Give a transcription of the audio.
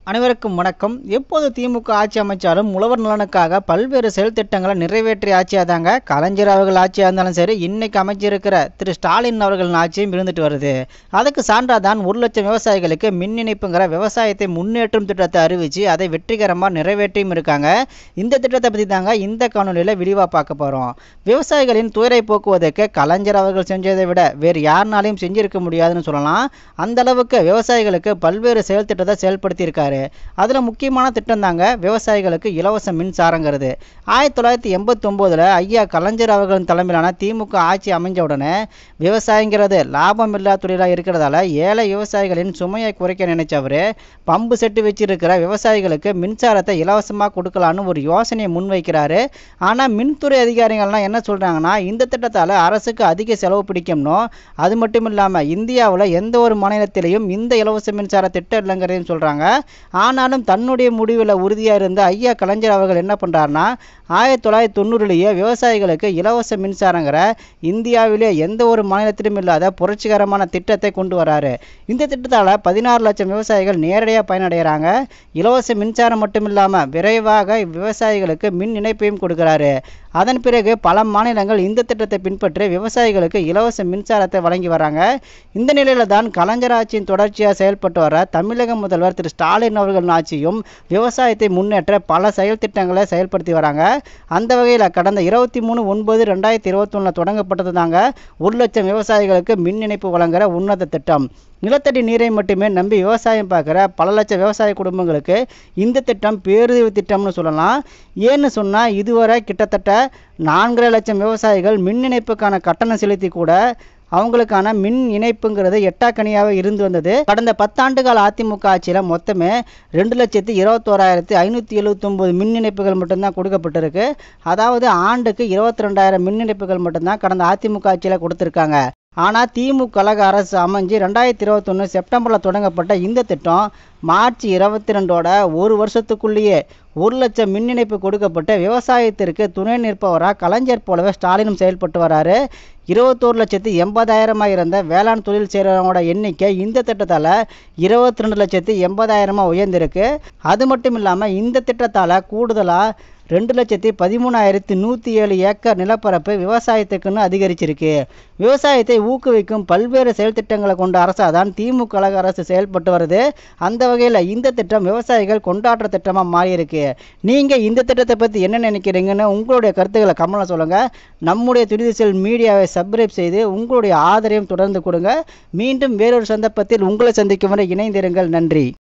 அனைவருக்கும் வணக்கம் எப்போது திமுக ஆட்சி அமைச்சாலும் உழவர் நலனுக்காக பல்வேறு செயல் திட்டங்களை நிறைவேற்றிய ஆட்சியாக தாங்க கலைஞர் அவர்கள் ஆட்சியாக இருந்தாலும் சரி இன்னைக்கு அமைச்சிருக்கிற திரு ஸ்டாலின் அவர்களின் ஆட்சியும் இருந்துட்டு வருது அதுக்கு சான்றாதான் ஒரு லட்சம் விவசாயிகளுக்கு மின் இணைப்புங்கிற விவசாயத்தை முன்னேற்றும் திட்டத்தை அறிவிச்சு அதை வெற்றிகரமாக நிறைவேற்றியும் இருக்காங்க இந்த திட்டத்தை பற்றி தாங்க இந்த காணொலியில் விரிவாக பார்க்க போகிறோம் விவசாயிகளின் துயரை போக்குவதற்கு கலைஞர் அவர்கள் செஞ்சதை விட வேறு யாருனாலையும் செஞ்சிருக்க முடியாதுன்னு சொல்லலாம் அந்த அளவுக்கு விவசாயிகளுக்கு பல்வேறு செயல் திட்டத்தை செயல்படுத்தியிருக்காரு அதில் முக்கியமான திட்டம் தாங்க விவசாயிகளுக்கு இலவச மின்சாரங்கிறது ஆயிரத்தி தொள்ளாயிரத்தி எண்பத்தொம்போதில் ஐயா கலைஞர் அவர்களின் தலைமையிலான திமுக ஆட்சி அமைஞ்ச உடனே விவசாயங்கிறது லாபம் இல்லா தொழிலாக இருக்கிறதால ஏழை விவசாயிகளின் சுமையை குறைக்க நினைச்சவர் பம்பு செட்டு வச்சிருக்கிற விவசாயிகளுக்கு மின்சாரத்தை இலவசமாக கொடுக்கலான்னு ஒரு யோசனையை முன்வைக்கிறாரு ஆனால் மின்துறை அதிகாரிகள்லாம் என்ன சொல்கிறாங்கன்னா இந்த திட்டத்தால் அரசுக்கு அதிக செலவு பிடிக்கும்னோ அது மட்டும் இல்லாமல் இந்தியாவில் எந்த ஒரு மாநிலத்திலையும் இந்த இலவச மின்சார திட்டம் இல்லைங்கிறதையும் சொல்கிறாங்க ஆனாலும் தன்னுடைய முடிவில் உறுதியாக இருந்த ஐயா கலைஞர் அவர்கள் என்ன பண்ணுறாருனா ஆயிரத்தி தொள்ளாயிரத்தி தொண்ணூறுலேயே விவசாயிகளுக்கு இலவச மின்சாரங்கிற இந்தியாவிலே எந்த ஒரு மாநிலத்திலும் இல்லாத புரட்சிகரமான திட்டத்தை கொண்டு வராரு இந்த திட்டத்தால் பதினாறு லட்சம் விவசாயிகள் நேரடியாக பயனடைகிறாங்க இலவச மின்சாரம் மட்டும் இல்லாமல் விரைவாக விவசாயிகளுக்கு மின் இணைப்பையும் கொடுக்குறாரு அதன் பிறகு பல மாநிலங்கள் இந்த திட்டத்தை பின்பற்றி விவசாயிகளுக்கு இலவச மின்சாரத்தை வழங்கி வராங்க இந்த நிலையில தான் கலைஞர் ஆட்சியின் தொடர்ச்சியாக செயல்பட்டு வர தமிழக முதல்வர் திரு ஸ்டாலின் அவர்கள் ஆட்சியும் விவசாயத்தை முன்னேற்ற பல செயல் திட்டங்களை செயல்படுத்தி வராங்க அந்த வகையில் கடந்த இருபத்தி மூணு ஒன்பது ரெண்டாயிரத்தி இருபத்தொன்னில் தொடங்கப்பட்டது தாங்க ஒரு லட்சம் விவசாயிகளுக்கு மின் இணைப்பு வழங்குகிற உன்னத திட்டம் நிலத்தடி நீரை மட்டுமே நம்பி விவசாயம் பார்க்குற பல லட்சம் விவசாய குடும்பங்களுக்கு இந்த திட்டம் பேருதவி திட்டம்னு சொல்லலாம் ஏன்னு சொன்னால் இதுவரை கிட்டத்தட்ட நான்கரை லட்சம் விவசாயிகள் மின் இணைப்புக்கான கட்டணம் செலுத்தி கூட அவங்களுக்கான மின் இணைப்புங்கிறது எட்டாக்கனியாக இருந்து வந்தது கடந்த பத்தாண்டு கால அதிமுக ஆட்சியில் மொத்தமே ரெண்டு லட்சத்தி இருபத்தோராயிரத்தி ஐநூற்றி எழுபத்தொம்போது மின் இணைப்புகள் மட்டும்தான் கொடுக்கப்பட்டிருக்கு அதாவது ஆண்டுக்கு இருபத்தி ரெண்டாயிரம் மின் இணைப்புகள் மட்டும்தான் கடந்த அதிமுக ஆட்சியில் கொடுத்துருக்காங்க ஆனால் திமுக கழக அரசு அமைஞ்சு ரெண்டாயிரத்தி இருபத்தொன்று செப்டம்பரில் தொடங்கப்பட்ட இந்த திட்டம் மார்ச் இருபத்தி ரெண்டோட ஒரு வருஷத்துக்குள்ளேயே ஒரு லட்சம் மின் இணைப்பு கொடுக்கப்பட்டு விவசாயத்திற்கு துணை நிற்பவராக கலைஞர் போலவே ஸ்டாலினும் செயல்பட்டு வராரு இருபத்தோரு லட்சத்தி எண்பதாயிரமாக இருந்த வேளாண் தொழில் செய்கிறவங்களோட எண்ணிக்கை இந்த திட்டத்தால் இருபத்தி ரெண்டு லட்சத்தி எண்பதாயிரமாக உயர்ந்திருக்கு அது மட்டும் இல்லாமல் இந்த திட்டத்தால் கூடுதலாக ரெண்டு லட்சத்தி பதிமூணாயிரத்தி நூற்றி ஏழு ஏக்கர் நிலப்பரப்பு விவசாயத்துக்குன்னு அதிகரிச்சிருக்கு விவசாயத்தை ஊக்குவிக்கும் பல்வேறு செயல் திட்டங்களை கொண்ட அரசாக தான் திமுக கழக அரசு செயல்பட்டு வருது அந்த வகையில் இந்த திட்டம் விவசாயிகள் கொண்டாடுற திட்டமாக மாறியிருக்கு நீங்கள் இந்த திட்டத்தை பற்றி என்ன நினைக்கிறீங்கன்னு உங்களுடைய கருத்துக்களை கமலம் சொல்லுங்கள் நம்முடைய துரிதிசல் மீடியாவை சப்ஸ்கிரைப் செய்து உங்களுடைய ஆதரவையும் தொடர்ந்து கொடுங்க மீண்டும் வேறொரு சந்தர்ப்பத்தில் உங்களை சந்திக்கும் வரை இணைந்திருங்கள் நன்றி